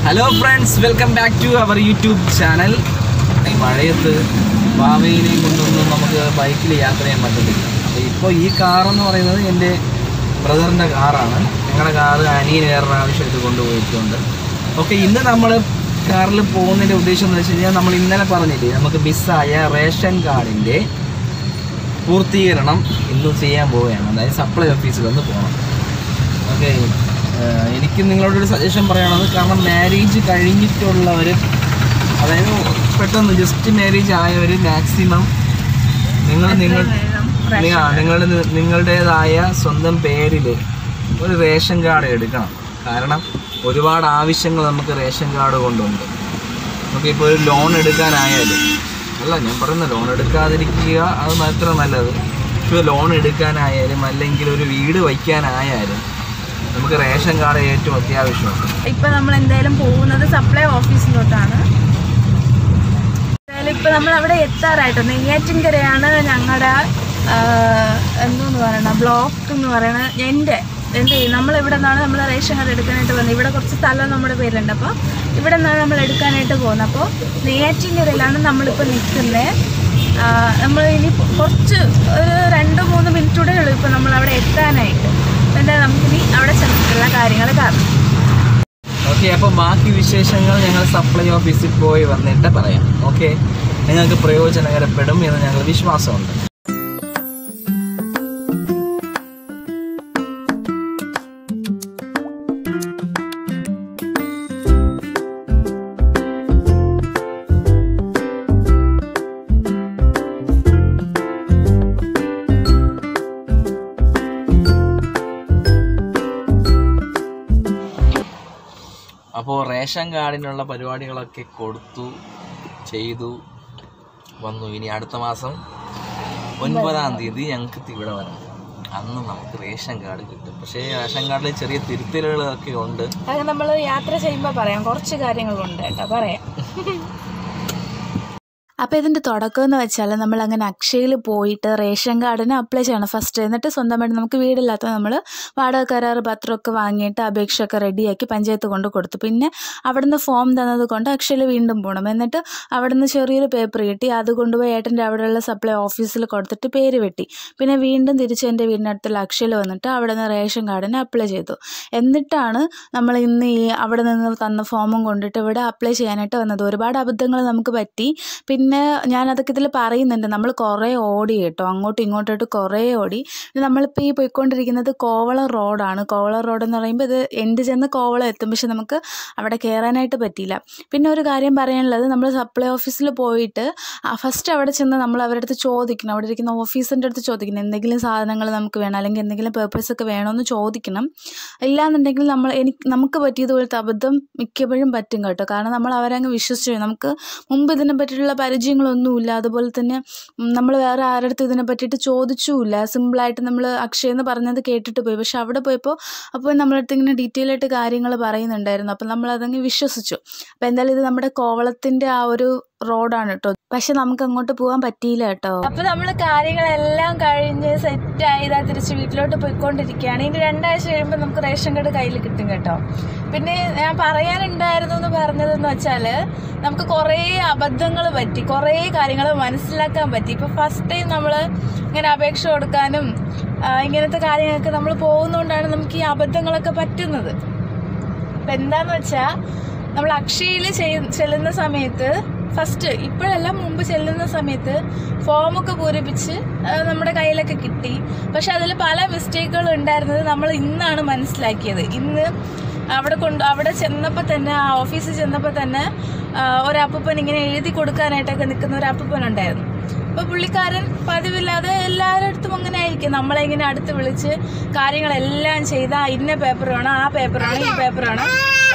Hello friends welcome back to our YouTube channel ഈ മഴയത്ത് ഭാവിയിനെയും കൊണ്ടൊന്നും നമുക്ക് ബൈക്കിൽ യാത്ര ചെയ്യാൻ പറ്റത്തില്ല അപ്പോൾ ഇപ്പോൾ ഈ കാറെന്ന് പറയുന്നത് എൻ്റെ ബ്രദറിൻ്റെ കാറാണ് ഞങ്ങളുടെ കാറ് അനിയൻ വേറൊരു ആവശ്യമായിട്ട് കൊണ്ടുപോയിട്ടുണ്ട് ഓക്കെ ഇന്ന് നമ്മൾ കാറിൽ പോകുന്നതിൻ്റെ ഉദ്ദേശം എന്ന് വെച്ച് കഴിഞ്ഞാൽ നമ്മൾ ഇന്നലെ പറഞ്ഞില്ലേ നമുക്ക് മിസ്സായ റേഷൻ കാർഡിൻ്റെ പൂർത്തീകരണം ഇന്ന് ചെയ്യാൻ പോവുകയാണ് അതായത് സപ്ലൈ ഓഫീസിൽ ഒന്ന് പോകണം ഓക്കെ എനിക്ക് നിങ്ങളോടൊരു സജഷൻ പറയണത് കാരണം മാരേജ് കഴിഞ്ഞിട്ടുള്ളവർ അതായത് പെട്ടെന്ന് ജസ്റ്റ് മാരേജ് ആയവർ മാക്സിമം നിങ്ങൾ നിങ്ങൾ ആ, നിങ്ങളുടെ നിങ്ങളുടേതായ സ്വന്തം പേരിൽ ഒരു റേഷൻ കാർഡ് എടുക്കണം കാരണം ഒരുപാട് ആവശ്യങ്ങൾ നമുക്ക് റേഷൻ കാർഡ് കൊണ്ടുണ്ട് നമുക്കിപ്പോൾ ഒരു ലോൺ എടുക്കാനായാലും അല്ല ഞാൻ പറയുന്ന ലോൺ എടുക്കാതിരിക്കുക അത് മാത്രം നല്ലത് ഇപ്പോൾ ലോൺ എടുക്കാനായാലും അല്ലെങ്കിൽ ഒരു വീട് വയ്ക്കാനായാലും നമുക്ക് റേഷൻ കാർഡ് ഏറ്റവും അത്യാവശ്യമാണ് ഇപ്പൊ നമ്മൾ എന്തായാലും പോകുന്നത് സപ്ലൈ ഓഫീസിലോട്ടാണ് എന്തായാലും ഇപ്പൊ നമ്മൾ അവിടെ എത്താറായിട്ട് നെയ്യാറ്റിൻകരയാണ് ഞങ്ങളുടെ എന്തോന്ന് പറയണ ബ്ലോക്ക് എന്ന് പറയണ എൻ്റെ എൻ്റെ നമ്മൾ ഇവിടെ നിന്നാണ് നമ്മൾ റേഷൻ കാർഡ് എടുക്കാനായിട്ട് വന്നത് ഇവിടെ കുറച്ച് സ്ഥലം നമ്മുടെ പേരിലുണ്ട് അപ്പോൾ ഇവിടെ നിന്നാണ് നമ്മൾ എടുക്കാനായിട്ട് പോകുന്നത് അപ്പോൾ നെയ്യാറ്റിൻകരയിലാണ് നമ്മളിപ്പോൾ നിൽക്കുന്നത് നമ്മൾ ഇനി കുറച്ച് ഒരു രണ്ട് മൂന്ന് മിനിറ്റൂടെ ഉള്ളൂ ഇപ്പോൾ നമ്മൾ അവിടെ എത്താനായിട്ട് അപ്പോൾ എന്താ നമുക്കിനി അവിടെ ചെന്നിട്ടുള്ള കാര്യങ്ങൾ കാണാം ഓക്കെ അപ്പോൾ ബാക്കി വിശേഷങ്ങൾ ഞങ്ങൾ സപ്ലൈ ഓഫീസിൽ പോയി വന്നിട്ട് പറയാം ഓക്കെ നിങ്ങൾക്ക് പ്രയോജനകരപ്പെടും എന്ന് ഞങ്ങൾ വിശ്വാസമുണ്ട് അപ്പോൾ റേഷൻ കാർഡിനുള്ള പരിപാടികളൊക്കെ കൊടുത്തു ചെയ്തു വന്നു ഇനി അടുത്ത മാസം ഒൻപതാം തീയതി ഞങ്ങൾക്ക് ഇവിടെ വരണം അന്ന് നമുക്ക് റേഷൻ കാർഡ് കിട്ടും പക്ഷേ റേഷൻ കാർഡിൽ ചെറിയ തിരുത്തലുകളൊക്കെ ഉണ്ട് അത് നമ്മൾ യാത്ര ചെയ്യുമ്പോൾ പറയാം കുറച്ച് കാര്യങ്ങളുണ്ട് കേട്ടോ പറയാം അപ്പോൾ ഇതിൻ്റെ തുടക്കം എന്ന് വെച്ചാൽ നമ്മൾ അങ്ങനെ അക്ഷയയിൽ പോയിട്ട് റേഷൻ കാർഡിന് അപ്ലൈ ചെയ്യണം ഫസ്റ്റ് എന്നിട്ട് സ്വന്തമായിട്ട് നമുക്ക് വീടില്ലാത്ത നമ്മൾ വാടക കരാറ് പത്രമൊക്കെ വാങ്ങിയിട്ട് അപേക്ഷയൊക്കെ റെഡിയാക്കി പഞ്ചായത്ത് കൊണ്ട് കൊടുത്തു പിന്നെ അവിടുന്ന് ഫോം തന്നത് കൊണ്ട് അക്ഷയയിൽ വീണ്ടും പോകണം എന്നിട്ട് അവിടുന്ന് ചെറിയൊരു പേപ്പർ കിട്ടി അത് കൊണ്ടുപോയി ഏട്ടൻ്റെ അവിടെയുള്ള സപ്ലൈ ഓഫീസിൽ കൊടുത്തിട്ട് പേര് വെട്ടി പിന്നെ വീണ്ടും തിരിച്ച് എൻ്റെ വീടിനടുത്തുള്ള അക്ഷയയിൽ വന്നിട്ട് അവിടെ നിന്ന് റേഷൻ കാർഡിന് അപ്ലൈ ചെയ്തു എന്നിട്ടാണ് നമ്മൾ ഇന്ന് ഈ അവിടെ നിന്ന് തന്ന ഫോമും കൊണ്ടിട്ട് ഇവിടെ അപ്ലൈ ചെയ്യാനായിട്ട് വന്നത് ഒരുപാട് അബദ്ധങ്ങൾ നമുക്ക് പറ്റി പിന്നെ ഞാൻ അതൊക്കെ ഇതിൽ പറയുന്നുണ്ട് നമ്മൾ കുറേ ഓടി കേട്ടോ അങ്ങോട്ടും ഇങ്ങോട്ടായിട്ട് കുറേ ഓടി നമ്മളിപ്പോൾ ഈ പോയിക്കൊണ്ടിരിക്കുന്നത് കോവളം റോഡാണ് കോവളം റോഡ് എന്ന് പറയുമ്പോൾ ഇത് എൻഡ് ചെന്ന് കോവളം എത്തും പക്ഷെ നമുക്ക് അവിടെ കയറാനായിട്ട് പറ്റിയില്ല പിന്നെ ഒരു കാര്യം പറയാനുള്ളത് നമ്മൾ സപ്ലൈ ഓഫീസിൽ പോയിട്ട് ഫസ്റ്റ് അവിടെ ചെന്ന് നമ്മൾ അവരുടെ അടുത്ത് ചോദിക്കണം അവിടെ ഇരിക്കുന്ന ഓഫീസിൻ്റെ അടുത്ത് ചോദിക്കണം എന്തെങ്കിലും സാധനങ്ങൾ നമുക്ക് വേണം അല്ലെങ്കിൽ എന്തെങ്കിലും പേപ്പേഴ്സ് ഒക്കെ വേണമെന്ന് ചോദിക്കണം ഇല്ലാന്നുണ്ടെങ്കിൽ നമ്മൾ എനിക്ക് നമുക്ക് പറ്റിയതുപോലത്തെ അബദ്ധം മിക്കപ്പോഴും പറ്റും കേട്ടോ കാരണം നമ്മൾ അവരങ്ങ് വിശ്വസിച്ചു പോയി. നമുക്ക് മുമ്പ് ഇതിനെ പറ്റിയിട്ടുള്ള പരിചയങ്ങളൊന്നുമില്ല അതുപോലെ തന്നെ നമ്മൾ വേറെ ആരുടെ അടുത്ത് ഇതിനെ പറ്റിയിട്ട് ചോദിച്ചുമില്ല സിമ്പിളായിട്ട് നമ്മൾ അക്ഷയ എന്ന് പറഞ്ഞത് കേട്ടിട്ട് പോയി പക്ഷെ അവിടെ പോയപ്പോൾ അപ്പോൾ നമ്മളടുത്ത് ഇങ്ങനെ ഡീറ്റെയിൽ ആയിട്ട് കാര്യങ്ങൾ പറയുന്നുണ്ടായിരുന്നു അപ്പം നമ്മളതങ്ങ് വിശ്വസിച്ചു അപ്പോൾ എന്തായാലും ഇത് നമ്മുടെ കോവളത്തിൻ്റെ ആ ഒരു റോഡാണ് കേട്ടോ പക്ഷെ നമുക്ക് അങ്ങോട്ട് പോകാൻ പറ്റിയില്ല കേട്ടോ അപ്പൊ നമ്മൾ കാര്യങ്ങളെല്ലാം കഴിഞ്ഞ് സെറ്റായി ഇതാ തിരിച്ച് വീട്ടിലോട്ട് പോയിക്കൊണ്ടിരിക്കുകയാണ് ഇനി രണ്ടാഴ്ച കഴിയുമ്പോൾ നമുക്ക് റേഷൻ കാർഡ് കയ്യിൽ കിട്ടും കേട്ടോ പിന്നെ ഞാൻ പറയാനുണ്ടായിരുന്നു എന്ന് പറഞ്ഞതെന്ന് വെച്ചാൽ നമുക്ക് കുറേ അബദ്ധങ്ങൾ പറ്റി കുറേ കാര്യങ്ങൾ മനസ്സിലാക്കാൻ പറ്റി ഇപ്പൊ ഫസ്റ്റ് ടൈം നമ്മൾ ഇങ്ങനെ അപേക്ഷ കൊടുക്കാനും ആ, ഇങ്ങനത്തെ കാര്യങ്ങളൊക്കെ നമ്മൾ പോകുന്നതുകൊണ്ടാണ് നമുക്ക് ഈ അബദ്ധങ്ങളൊക്കെ പറ്റുന്നത് അപ്പം എന്താന്ന് വെച്ചാൽ നമ്മൾ അക്ഷയയിൽ ചെയ് ചെല്ലുന്ന സമയത്ത് ഫസ്റ്റ് ഇപ്പോഴല്ല മുമ്പ് ചെല്ലുന്ന സമയത്ത് ഫോമൊക്കെ പൂരിപ്പിച്ച് ആ, നമ്മുടെ കയ്യിലൊക്കെ കിട്ടി പക്ഷെ അതിൽ പല മിസ്റ്റേക്കുകൾ ഉണ്ടായിരുന്നത് നമ്മൾ ഇന്നാണ് മനസ്സിലാക്കിയത് ഇന്ന് അവിടെ കൊണ്ട് അവിടെ ചെന്നപ്പോൾ തന്നെ ആ ഓഫീസിൽ ചെന്നപ്പോൾ തന്നെ ആ, ഒരപ്പൂപ്പൻ ഇങ്ങനെ എഴുതി കൊടുക്കാനായിട്ടൊക്കെ നിൽക്കുന്ന ഒരു അപ്പൂപ്പൻ ഉണ്ടായിരുന്നു അപ്പോൾ പുള്ളിക്കാരൻ പതിവില്ലാതെ എല്ലാവരുടെ അടുത്തും അങ്ങനെ ആയിരിക്കും നമ്മളെ ഇങ്ങനെ അടുത്ത് വിളിച്ച് കാര്യങ്ങളെല്ലാം ചെയ്ത് ആ ഇന്ന പേപ്പർ വേണം ആ പേപ്പർ വേണം ഈ പേപ്പർ വേണം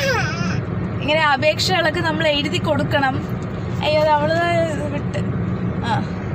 ഇങ്ങനെ അപേക്ഷകളൊക്കെ നമ്മൾ എഴുതി കൊടുക്കണം അയ്യോ അത് അവള് വിട്ട് ആ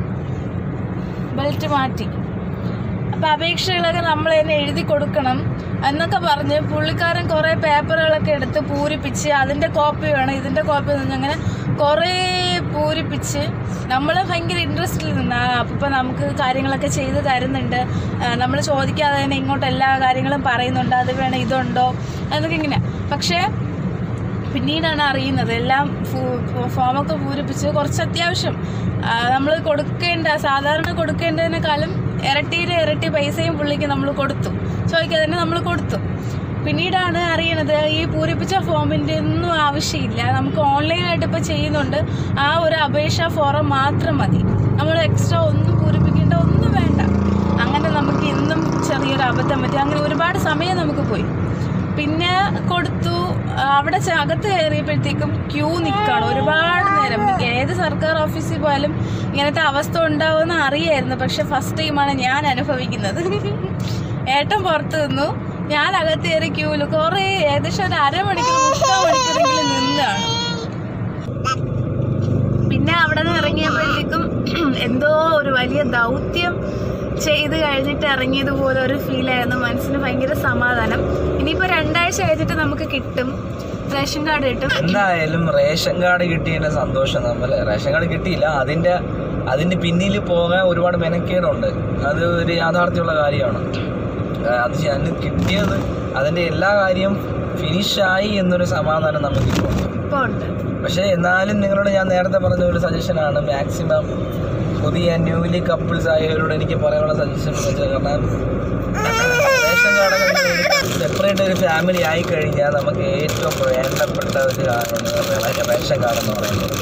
ബെൽറ്റ് മാറ്റി അപ്പം അപേക്ഷകളൊക്കെ നമ്മൾ തന്നെ എഴുതി കൊടുക്കണം എന്നൊക്കെ പറഞ്ഞ് പുള്ളിക്കാരൻ കുറേ പേപ്പറുകളൊക്കെ എടുത്ത് പൂരിപ്പിച്ച് അതിൻ്റെ കോപ്പി വേണം ഇതിൻ്റെ കോപ്പി എന്ന് അങ്ങനെ കുറേ പൂരിപ്പിച്ച് നമ്മൾ ഭയങ്കര ഇൻട്രസ്റ്റിൽ നിന്ന് അപ്പം നമുക്ക് കാര്യങ്ങളൊക്കെ ചെയ്ത് തരുന്നുണ്ട് നമ്മൾ ചോദിക്കാതെ തന്നെ ഇങ്ങോട്ട് എല്ലാ കാര്യങ്ങളും പറയുന്നുണ്ട് അത് വേണം ഇതുണ്ടോ എന്നൊക്കെ ഇങ്ങനെ പക്ഷേ പിന്നീടാണ് അറിയുന്നത് എല്ലാം ഫു- ഫോമൊക്കെ പൂരിപ്പിച്ച് കുറച്ച് അത്യാവശ്യം നമ്മൾ കൊടുക്കേണ്ട സാധാരണ കൊടുക്കേണ്ടതിനേക്കാളും ഇരട്ടിയുടെ ഇരട്ടി പൈസയും പുള്ളിക്ക് നമ്മൾ കൊടുത്തു ചോദിക്കാതെ തന്നെ നമ്മൾ കൊടുത്തു പിന്നീടാണ് അറിയണത് ഈ പൂരിപ്പിച്ച ഫോമിൻ്റെ ഒന്നും ആവശ്യമില്ല നമുക്ക് ഓൺലൈനായിട്ട് ഇപ്പോൾ ചെയ്യുന്നുണ്ട് ആ ഒരു അപേക്ഷ ഫോറം മാത്രം മതി നമ്മൾ എക്സ്ട്രാ ഒന്നും പൂരിപ്പിക്കേണ്ട ഒന്നും വേണ്ട അങ്ങനെ നമുക്ക് ഇന്നും ചെറിയൊരു അബദ്ധം പറ്റി അങ്ങനെ ഒരുപാട് സമയം നമുക്ക് പോയി പിന്നെ കൊടുത്തു ആ, അവിടെ ചെ- അകത്ത് കയറിയപ്പോഴത്തേക്കും ക്യൂ നിൽക്കണം ഒരുപാട് നേരം ഏത് സർക്കാർ ഓഫീസിൽ പോയാലും ഇങ്ങനത്തെ അവസ്ഥ ഉണ്ടാവുമെന്ന് അറിയായിരുന്നു പക്ഷെ ഫസ്റ്റ് ടൈമാണ് ഞാൻ അനുഭവിക്കുന്നത് ഏട്ടൻ പുറത്ത് നിന്നു ഞാൻ അകത്ത് കയറി ക്യൂവിൽ കുറേ ഏകദേശം ഒരു അരമണിക്കൂർ മുക്കാൽ മണിക്കൂറെങ്കിലും നിന്നാണ് പിന്നെ അവിടെ നിന്ന് ഇറങ്ങിയപ്പോഴത്തേക്കും എന്തോ ഒരു വലിയ ദൗത്യം ചെയ്ത് കഴിഞ്ഞിട്ട് ഇറങ്ങിയതുപോലെ ഒരു ഫീലായിരുന്നു മനസ്സിന് ഭയങ്കര സമാധാനം ഇനിയിപ്പോൾ രണ്ടാഴ്ച കഴിഞ്ഞിട്ട് നമുക്ക് കിട്ടും റേഷൻ കാർഡ് കിട്ടും എന്തായാലും റേഷൻ കാർഡ് കിട്ടിയതിന്റെ സന്തോഷം നമ്മൾ റേഷൻ കാർഡ് കിട്ടിയില്ല അതിന്റെ അതിന്റെ പിന്നിൽ പോകാൻ ഒരുപാട് മെനക്കേടുണ്ട് അത് ഒരു യാഥാർത്ഥ്യമുള്ള കാര്യമാണ് ആ, അത് ഞാൻ കിട്ടിയത് അതിന്റെ എല്ലാ കാര്യം ഫിനിഷായി എന്നൊരു സമാധാനം നമുക്ക് ഇപ്പോൾ ഉണ്ട് ഇപ്പോൾ ഉണ്ട് പക്ഷേ എന്നാലും നിങ്ങളോട് ഞാൻ നേരത്തെ പറഞ്ഞ ഒരു സജഷനാണ് മാക്സിമം പുതിയ ന്യൂലി കപ്പിൾസ് ആയവരോട് എനിക്ക് പറയാനുള്ള സജഷൻ എന്ന് വെച്ചാൽ കാരണം റേഷൻ കാർഡൊക്കെ സെപ്പറേറ്റ് ഒരു ഫാമിലി ആയി കഴിഞ്ഞാൽ നമുക്ക് ഏറ്റവും വേണ്ടപ്പെട്ട ഒരു കാര്യമാണ് റേഷൻ കാർഡ് എന്ന് പറയുന്നത്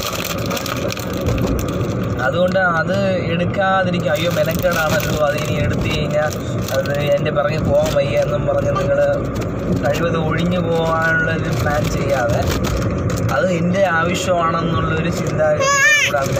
അതുകൊണ്ട് അത് എടുക്കാതിരിക്കുക അയ്യോ മെനക്കേടാണല്ലോ അത് ഇനി എടുത്തു കഴിഞ്ഞാൽ അത് എൻ്റെ പിറകെ പോകാൻ വയ്യ എന്നും പറഞ്ഞ് നിങ്ങൾ കഴിവത് ഒഴിഞ്ഞു പോകാനുള്ള ഒരു പ്ലാൻ ചെയ്യാതെ അത് എൻ്റെ ആവശ്യമാണെന്നുള്ളൊരു ചിന്താഗതി കൂടെ അത്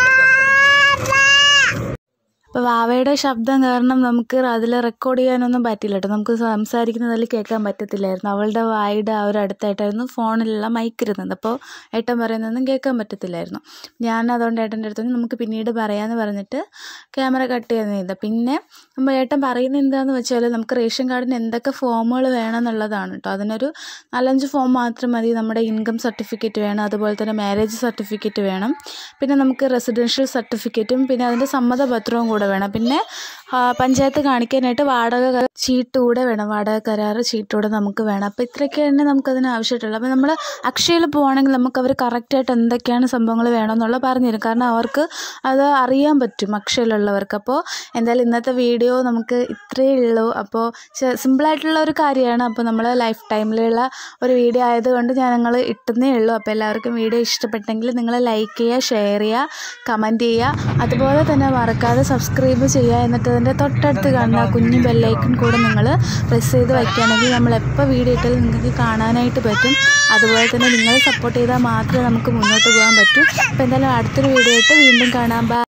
അപ്പോൾ വാവയുടെ ശബ്ദം കാരണം നമുക്ക് അതിൽ റെക്കോർഡ് ചെയ്യാനൊന്നും പറ്റില്ല കേട്ടോ നമുക്ക് സംസാരിക്കുന്നതിൽ കേൾക്കാൻ പറ്റത്തില്ലായിരുന്നു അവളുടെ വായുടെ ആ ഒരു അടുത്തായിട്ടായിരുന്നു ഫോണിലുള്ള മൈക്ക് ഇരുന്നത് അപ്പോൾ ഏട്ടൻ പറയുന്നതൊന്നും കേൾക്കാൻ പറ്റത്തില്ലായിരുന്നു ഞാൻ അതുകൊണ്ട് ഏട്ടൻ്റെ അടുത്ത് പറഞ്ഞു, നമുക്ക് പിന്നീട് പറയാമെന്ന് പറഞ്ഞിട്ട് ക്യാമറ കട്ട് ചെയ്യുന്ന ചെയ്തത് പിന്നെ നമ്മൾ ഏട്ടൻ പറയുന്നത് എന്താണെന്ന് വെച്ചാൽ നമുക്ക് റേഷൻ കാർഡിന് എന്തൊക്കെ ഫോമുകൾ വേണം എന്നുള്ളതാണ് കേട്ടോ അതിനൊരു നാലഞ്ച് ഫോം മാത്രം മതി നമ്മുടെ ഇൻകം സർട്ടിഫിക്കറ്റ് വേണം അതുപോലെ തന്നെ മാരേജ് സർട്ടിഫിക്കറ്റ് വേണം പിന്നെ നമുക്ക് റെസിഡൻഷ്യൽ സർട്ടിഫിക്കറ്റും പിന്നെ അതിൻ്റെ സമ്മതപത്രവും കൂടെ വേണം പിന്നെ ആ, പഞ്ചായത്ത് കാണിക്കാനായിട്ട് വാടക ക- ചീട്ട് കൂടെ വേണം വാടക കരാറ് ചീട്ട് കൂടെ നമുക്ക് വേണം അപ്പോൾ ഇത്രയൊക്കെ തന്നെ നമുക്കതിന് ആവശ്യമായിട്ടുള്ളൂ അപ്പോൾ നമ്മൾ അക്ഷയയിൽ പോവുകയാണെങ്കിൽ നമുക്ക് അവർ കറക്റ്റായിട്ട് എന്തൊക്കെയാണ് സംഭവങ്ങൾ വേണമെന്നുള്ളത് പറഞ്ഞു തരും കാരണം അവർക്ക് അത് അറിയാൻ പറ്റും അക്ഷയയിലുള്ളവർക്ക് അപ്പോൾ എന്തായാലും ഇന്നത്തെ വീഡിയോ നമുക്ക് ഇത്രയേ ഉള്ളൂ അപ്പോൾ സിമ്പിളായിട്ടുള്ള ഒരു കാര്യമാണ് അപ്പോൾ നമ്മൾ ലൈഫ് ടൈമിലുള്ള ഒരു വീഡിയോ ആയതുകൊണ്ട് ഞാൻ ഞങ്ങൾ ഇട്ടുന്നേ ഉള്ളൂ അപ്പോൾ എല്ലാവർക്കും വീഡിയോ ഇഷ്ടപ്പെട്ടെങ്കിൽ നിങ്ങൾ ലൈക്ക് ചെയ്യുക ഷെയർ ചെയ്യുക കമൻറ്റ് ചെയ്യുക അതുപോലെ തന്നെ മറക്കാതെ സബ്സ്ക്രൈബ് ചെയ്യുക എന്നിട്ട് അതിൻ്റെ തൊട്ടടുത്ത് കാണുന്ന ആ കുഞ്ഞു ബെല്ലൈക്കൺ കൂടെ നിങ്ങൾ പ്രസ് ചെയ്ത് വയ്ക്കുകയാണെങ്കിൽ നമ്മൾ എപ്പോൾ വീഡിയോ ഇട്ടാലും നിങ്ങൾക്ക് കാണാനായിട്ട് പറ്റും അതുപോലെ തന്നെ നിങ്ങൾ സപ്പോർട്ട് ചെയ്താൽ മാത്രമേ നമുക്ക് മുന്നോട്ട് പോകാൻ പറ്റൂ അപ്പോൾ എന്തായാലും അടുത്തൊരു വീഡിയോ ആയിട്ട് വീണ്ടും കാണാം ബൈ